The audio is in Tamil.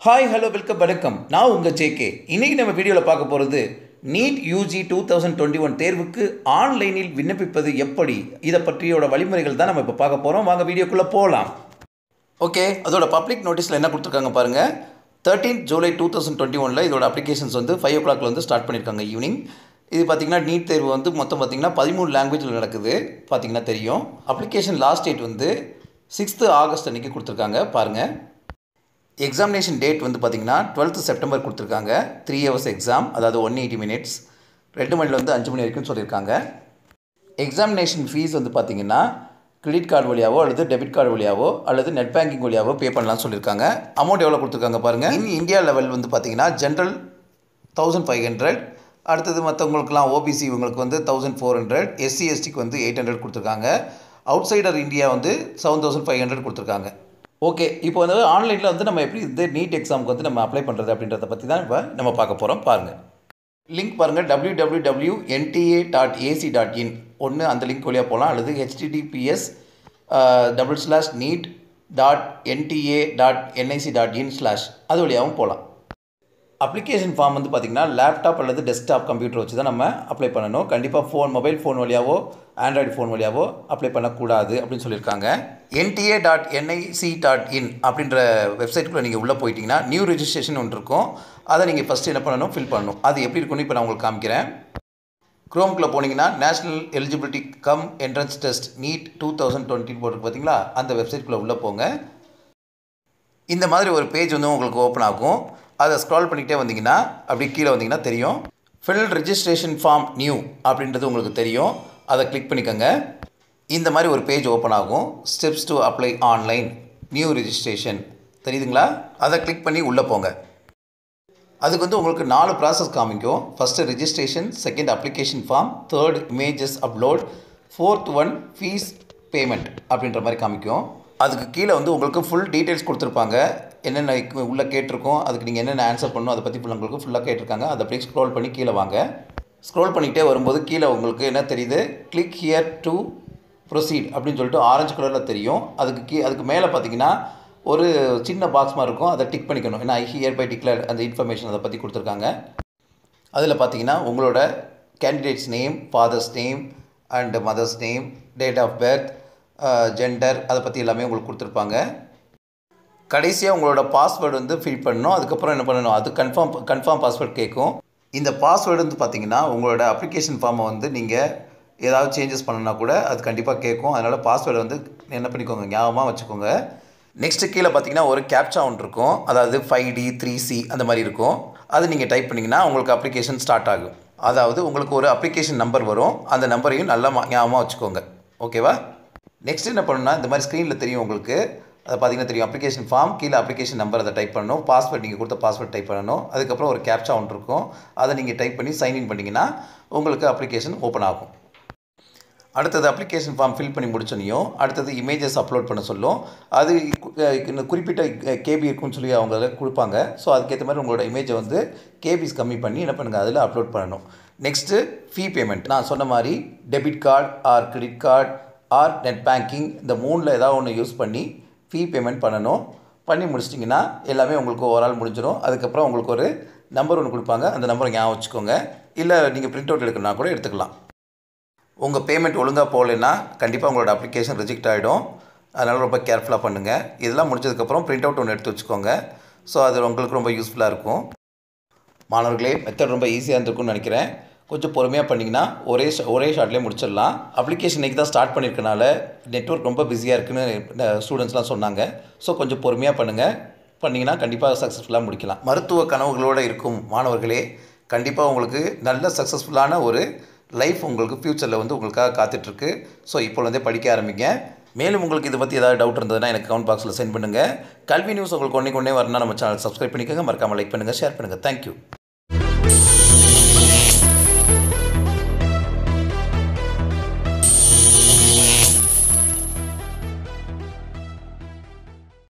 ஹாய் ஹலோ வெல்கம் வணக்கம் நான் உங்கள் ஜேகே இன்றைக்கி நம்ம வீடியோவில் பார்க்க போகிறது NEET UG two thousand twenty one தேர்வுக்கு ஆன்லைனில் விண்ணப்பிப்பது எப்படி இதை பற்றியோட வழிமுறைகள் தான் நம்ம இப்போ பார்க்க போகிறோம் வாங்க வீடியோக்குள்ளே போகலாம் ஓகே அதோட பப்ளிக் நோட்டீஸில் என்ன கொடுத்துருக்காங்க பாருங்கள் thirteen July two thousand twenty ஒனில் இதோட அப்ளிகேஷன்ஸ் வந்து ஃபைவ் ஓ கிளாக்ல வந்து ஸ்டார்ட் பண்ணியிருக்காங்க ஈவினிங் இது பார்த்திங்கன்னா நீட் தேர்வு வந்து மொத்தம் பார்த்திங்கன்னா பதிமூணு லாங்குவேஜில் நடக்குது பார்த்திங்கன்னா தெரியும் அப்ளிகேஷன் லாஸ்ட் டேட் வந்து சிக்ஸ்த்து ஆகஸ்ட் அன்றைக்கி கொடுத்துருக்காங்க பாருங்கள் எக்ஸாமினேஷன் டேட் வந்து பார்த்திங்கன்னா டுவெல்த்து செப்டம்பர் கொடுத்துருக்காங்க த்ரீ ஹவர்ஸ் எக்ஸாம் அதாவது ஒன் எயிட்டி மினிட்ஸ் ரெண்டு மணிலேருந்து அஞ்சு மணி வரைக்கும் சொல்லியிருக்காங்க எக்ஸாமினேஷன் ஃபீஸ் வந்து பார்த்திங்கன்னா கிரெடிட் கார்டு வழியாவோ அல்லது டெபிட் கார்டு வழியாவோ அல்லது நெட் பேங்கிங் வழியாவோ பே பண்ணலாம்னு சொல்லியிருக்காங்க அமௌண்ட் எவ்வளோ கொடுத்துருக்காங்க பாருங்கள் இன் இந்தியா லெவல் வந்து பார்த்திங்கன்னா ஜென்ரல் தௌசண்ட் ஃபைவ் ஹண்ட்ரட் அடுத்தது மற்றவங்களுக்குலாம் ஓபிசி இவங்களுக்கு வந்து தௌசண்ட் ஃபோர் ஹண்ட்ரட் எஸ்சி எஸ்டிக்கு வந்து எயிட் ஹண்ட்ரட் கொடுத்துருக்காங்க அவுட் சைடர் இந்தியா வந்து செவன் தௌசண்ட் ஃபைவ் ஹண்ட்ரட் கொடுத்துருக்காங்க ஓகே இப்போ வந்து ஆன்லைனில் வந்து நம்ம எப்படி இந்த நீட் எக்ஸாமுக்கு வந்து நம்ம அப்ளை பண்ணுறது அப்படின்றத பற்றி தான் இப்போ நம்ம பார்க்க போகிறோம் பாருங்கள் லிங்க் பாருங்கள் W W W NTA dot ac dot in ஒன்று அந்த லிங்க் வழியாக போகலாம் அல்லது HTTPS double slash NEET dot NTA dot NIC dot in slash அது வழியாகவும் போகலாம் அப்ளிகேஷன் ஃபார்ம் வந்து பார்த்திங்கன்னா லேப்டாப் அல்லது டெஸ்க்டாப் கம்ப்யூட்டர் வச்சு தான் நம்ம அப்ளை பண்ணணும் கண்டிப்பாக ஃபோன் மொபைல் ஃபோன் வழியாவோ ஆண்ட்ராய்டு ஃபோன் வழியாவோ அப்ளை பண்ணக்கூடாது அப்படின்னு சொல்லியிருக்காங்க NTA dot NIC dot in அப்படின்ற வெப்சைட்டுக்குள்ளே நீங்கள் உள்ளே போயிட்டீங்கன்னா நியூ ரெஜிஸ்ட்ரேஷன் ஒன்று இருக்கும் அதை நீங்கள் ஃபஸ்ட்டு என்ன பண்ணணும் ஃபில் பண்ணணும் அது எப்படி இருக்குன்னு இப்போ நான் உங்களுக்கு காமிக்கிறேன் க்ரோம்குள்ளே போனீங்கன்னா national eligibility cum entrance test NEET two thousand twenty போட்டு பார்த்தீங்களா அந்த வெப்சைட்குள்ளே உள்ளே போங்க இந்த மாதிரி ஒரு பேஜ் வந்து உங்களுக்கு ஓப்பன் ஆகும் அதை ஸ்க்ரால் பண்ணிக்கிட்டே வந்தீங்கன்னா அப்படி கீழே வந்தீங்கன்னா தெரியும் ஃபில் ரிஜிஸ்ட்ரேஷன் ஃபார்ம் நியூ அப்படின்றது உங்களுக்கு தெரியும் அதை கிளிக் பண்ணிக்கோங்க இந்த மாதிரி ஒரு பேஜ் ஓப்பன் ஆகும் steps to apply online new registration தெரியுதுங்களா அதை கிளிக் பண்ணி உள்ளே போங்க அதுக்கு வந்து உங்களுக்கு நாலு ப்ராசஸ் காமிக்கும் first registration second application form third images upload fourth one fees payment அப்படின்ற மாதிரி காமிக்கும் அதுக்கு கீழே வந்து உங்களுக்கு ஃபுல் டீட்டெயில்ஸ் கொடுத்துருப்பாங்க என்னென்ன உள்ளே கேட்டிருக்கோம் அதுக்கு நீங்கள் என்னென்ன ஆன்சர் பண்ணணும் அதை பற்றி ஃபுல் உங்களுக்கு ஃபுல்லாக கேட்டிருக்காங்க அதை அப்படியே ஸ்க்ரோல் பண்ணி கீழே வாங்க ஸ்க்ரோல் பண்ணிக்கிட்டே வரும்போது கீழே உங்களுக்கு என்ன தெரியுது கிளிக் ஹியர் டு ப்ரொசீட் அப்படின்னு சொல்லிட்டு ஆரஞ்சு கலரில் தெரியும் அதுக்கு கீ அதுக்கு மேலே பார்த்தீங்கன்னா ஒரு சின்ன பாக்ஸ் மாதிரி இருக்கும் அதை டிக் பண்ணிக்கணும் ஏன்னா ஐ ஹியர் பை டிக்ளேர் அந்த இன்ஃபர்மேஷன் அதை பற்றி கொடுத்துருக்காங்க அதில் பார்த்தீங்கன்னா உங்களோட candidates name father's name and mother's name date of birth gender அதை பற்றி எல்லாமே உங்களுக்கு கொடுத்துருப்பாங்க கடைசியாக உங்களோட பாஸ்வேர்டு வந்து ஃபில் பண்ணணும் அதுக்கப்புறம் என்ன பண்ணணும் அது கன்ஃபார்ம் கன்ஃபார்ம் பாஸ்வேர்டு கேட்கும் இந்த பாஸ்வேர்டு வந்து பார்த்தீங்கன்னா உங்களோட அப்ளிகேஷன் ஃபார்மை வந்து நீங்கள் ஏதாவது சேஞ்சஸ் பண்ணனா கூட அது கண்டிப்பாக கேட்கும் அதனால் பாஸ்வேர்டு வந்து என்ன பண்ணிக்கோங்க ஞாபகமாக வச்சுக்கோங்க நெக்ஸ்ட்டு கீழே பார்த்தீங்கன்னா ஒரு கேப்சா ஒன்று இருக்கும் அதாவது ஃபைவ் டி த்ரீ சி அந்த மாதிரி இருக்கும் அது நீங்கள் டைப் பண்ணிங்கன்னா உங்களுக்கு அப்ளிகேஷன் ஸ்டார்ட் ஆகும் அதாவது உங்களுக்கு ஒரு அப்ளிகேஷன் நம்பர் வரும் அந்த நம்பரையும் நல்லா ஞாபகமாக வச்சுக்கோங்க ஓகேவா நெக்ஸ்ட் என்ன பண்ணணும்னா இந்த மாதிரி ஸ்க்ரீனில் தெரியும் உங்களுக்கு அதை பார்த்தீங்கன்னா தெரியும் அப்ளிகேஷன் ஃபார்ம் கீழே அப்ளிகேஷன் நம்பர் அதை டைப் பண்ணணும் பாஸ்வேர்ட் நீங்கள் கொடுத்த பாஸ்வேர்ட் டைப் பண்ணணும் அதுக்கப்புறம் ஒரு கேப்சா ஒன்று இருக்கும் அதை நீங்கள் டைப் பண்ணி சைன்இன் பண்ணிங்கன்னா உங்களுக்கு அப்ளிகேஷன் ஓப்பன் ஆகும் அடுத்தது அப்ளிகேஷன் ஃபார்ம் ஃபில் பண்ணி முடிச்சோனையும் அடுத்தது இமேஜஸ் அப்லோட் பண்ண சொல்லும் அது குறிப்பிட்ட கேபி இருக்குன்னு சொல்லி அவங்க அதில் கொடுப்பாங்க ஸோ அதுக்கேற்ற மாதிரி உங்களோட இமேஜை வந்து கேபிஸ் கம்மி பண்ணி என்ன பண்ணுங்கள் அதில் அப்லோட் பண்ணணும் நெக்ஸ்ட்டு ஃபீ பேமெண்ட் நான் சொன்ன மாதிரி debit card or credit card or net banking இந்த மூணில் ஏதாவது ஒன்று யூஸ் பண்ணி ஃபீ பேமெண்ட் பண்ணணும் பண்ணி முடிச்சிட்டிங்கன்னா எல்லாமே உங்களுக்கு ஓவரால் முடிஞ்சிடும் அதுக்கப்புறம் உங்களுக்கு ஒரு நம்பர் ஒன்று கொடுப்பாங்க அந்த நம்பரை ஞாபகம் வச்சுக்கோங்க இல்லை நீங்கள் பிரிண்ட் அவுட் எடுக்கணும்னா கூட எடுத்துக்கலாம் உங்கள் பேமெண்ட் ஒழுங்காக போகலைன்னா கண்டிப்பாக உங்களோட அப்ளிகேஷன் ரிஜெக்ட் ஆகிடும் அதனால் ரொம்ப கேர்ஃபுல்லாக பண்ணுங்கள் இதெல்லாம் முடிச்சதுக்கப்புறம் பிரிண்ட் அவுட் ஒன்று எடுத்து வச்சுக்கோங்க ஸோ அது உங்களுக்கு ரொம்ப யூஸ்ஃபுல்லாக இருக்கும் மாணவர்களே மெத்தட் ரொம்ப ஈஸியாக இருந்திருக்கும்னு நினைக்கிறேன் கொஞ்சம் பொறுமையாக பண்ணிங்கன்னா ஒரே ஒரே ஷார்ட்லேயே முடிச்சிடலாம் அப்ளிகேஷன் இன்றைக்கி தான் ஸ்டார்ட் பண்ணியிருக்கனால நெட்ஒர்க் ரொம்ப பிஸியாக இருக்குன்னு ஸ்டூடெண்ட்ஸ்லாம் சொன்னாங்க ஸோ கொஞ்சம் பொறுமையாக பண்ணுங்கள் பண்ணிங்கன்னா கண்டிப்பாக சக்ஸஸ்ஃபுல்லாக முடிக்கலாம் மருத்துவ கனவுகளோடு இருக்கும் மாணவர்களே கண்டிப்பாக உங்களுக்கு நல்ல சக்ஸஸ்ஃபுல்லான ஒரு லைஃப் உங்களுக்கு ஃப்யூச்சரில் வந்து உங்களுக்காக காத்துட்ருக்கு ஸோ இப்போலேருந்தே படிக்க ஆரம்பிங்க மேலும் உங்களுக்கு இதை பற்றி ஏதாவது டவுட் இருந்ததுன்னா எனக்கு கமெண்ட் பாக்ஸில் சென்ட் பண்ணுங்கள் கல்வி நியூஸ் உங்களுக்கு ஒன்றே ஒன்றே வரணும்னா நம்ம சேனல் சப்ஸ்கிரைப் பண்ணிக்கோங்க மறக்காமல் லைக் பண்ணுங்கள் ஷேர் பண்ணுங்கள் தேங்க்யூ